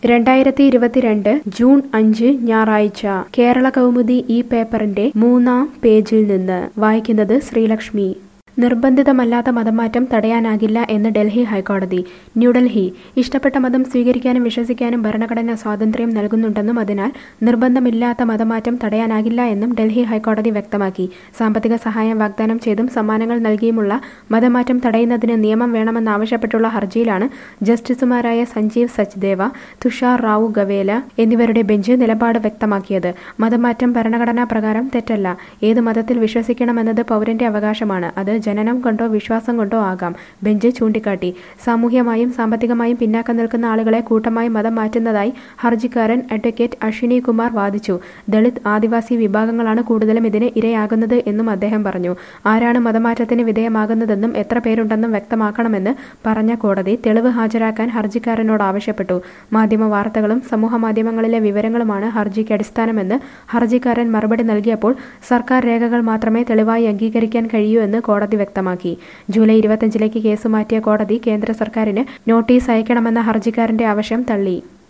രണ്ടായിരത്തി ഇരുപത്തിരണ്ട് ജൂൺ അഞ്ച് ഞായറാഴ്ച കേരള കൗമുദി ഈ പേപ്പറിന്റെ മൂന്നാം പേജിൽ നിന്ന് വായിക്കുന്നത് ശ്രീലക്ഷ്മി നിർബന്ധിതമല്ലാത്ത മതമാറ്റം തടയാനാകില്ല എന്ന് ഡൽഹി ഹൈക്കോടതി ന്യൂഡൽഹി ഇഷ്ടപ്പെട്ട മതം സ്വീകരിക്കാനും വിശ്വസിക്കാനും ഭരണഘടന സ്വാതന്ത്ര്യം നൽകുന്നുണ്ടെന്നും അതിനാൽ നിർബന്ധമില്ലാത്ത മതമാറ്റം തടയാനാകില്ല എന്നും ഡൽഹി ഹൈക്കോടതി വ്യക്തമാക്കി സാമ്പത്തിക സഹായം വാഗ്ദാനം ചെയ്തും സമ്മാനങ്ങൾ നൽകിയുമുള്ള മതമാറ്റം തടയുന്നതിന് നിയമം വേണമെന്നാവശ്യപ്പെട്ടുള്ള ഹർജിയിലാണ് ജസ്റ്റിസുമാരായ സഞ്ജീവ് സച്ദേവ തുഷാർ റാവു ഗവേല എന്നിവരുടെ ബെഞ്ച് നിലപാട് വ്യക്തമാക്കിയത് മതമാറ്റം ഭരണഘടനാ പ്രകാരം തെറ്റല്ല ഏത് മതത്തിൽ വിശ്വസിക്കണമെന്നത് പൗരന്റെ അവകാശമാണ് അത് ജനനം കൊണ്ടോ വിശ്വാസം കൊണ്ടോ ആകാം ബെഞ്ച് ചൂണ്ടിക്കാട്ടി സാമൂഹ്യമായും സാമ്പത്തികമായും പിന്നാക്കം നിൽക്കുന്ന ആളുകളെ കൂട്ടമായി മതം മാറ്റുന്നതായി ഹർജിക്കാരൻ അഡ്വക്കേറ്റ് അശ്വിനി കുമാർ വാദിച്ചു ദളിത് ആദിവാസി വിഭാഗങ്ങളാണ് കൂടുതലും ഇതിന് ഇരയാകുന്നത് എന്നും അദ്ദേഹം പറഞ്ഞു ആരാണ് മതമാറ്റത്തിന് വിധേയമാകുന്നതെന്നും എത്ര പേരുണ്ടെന്നും വ്യക്തമാക്കണമെന്ന് പറഞ്ഞ കോടതി തെളിവ് ഹാജരാക്കാൻ ഹർജിക്കാരനോട് ആവശ്യപ്പെട്ടു മാധ്യമ വാർത്തകളും സമൂഹ മാധ്യമങ്ങളിലെ വിവരങ്ങളുമാണ് ഹർജിക്ക് അടിസ്ഥാനമെന്ന് ഹർജിക്കാരൻ മറുപടി നൽകിയപ്പോൾ സർക്കാർ രേഖകൾ മാത്രമേ തെളിവായി അംഗീകരിക്കാൻ കഴിയൂ എന്ന് കോടതി വ്യക്തമാക്കി ജൂലൈ ഇരുപത്തിയഞ്ചിലേക്ക് കേസ് മാറ്റിയ കോടതി കേന്ദ്ര സർക്കാരിന് നോട്ടീസ് അയക്കണമെന്ന ഹർജിക്കാരന്റെ ആവശ്യം തള്ളി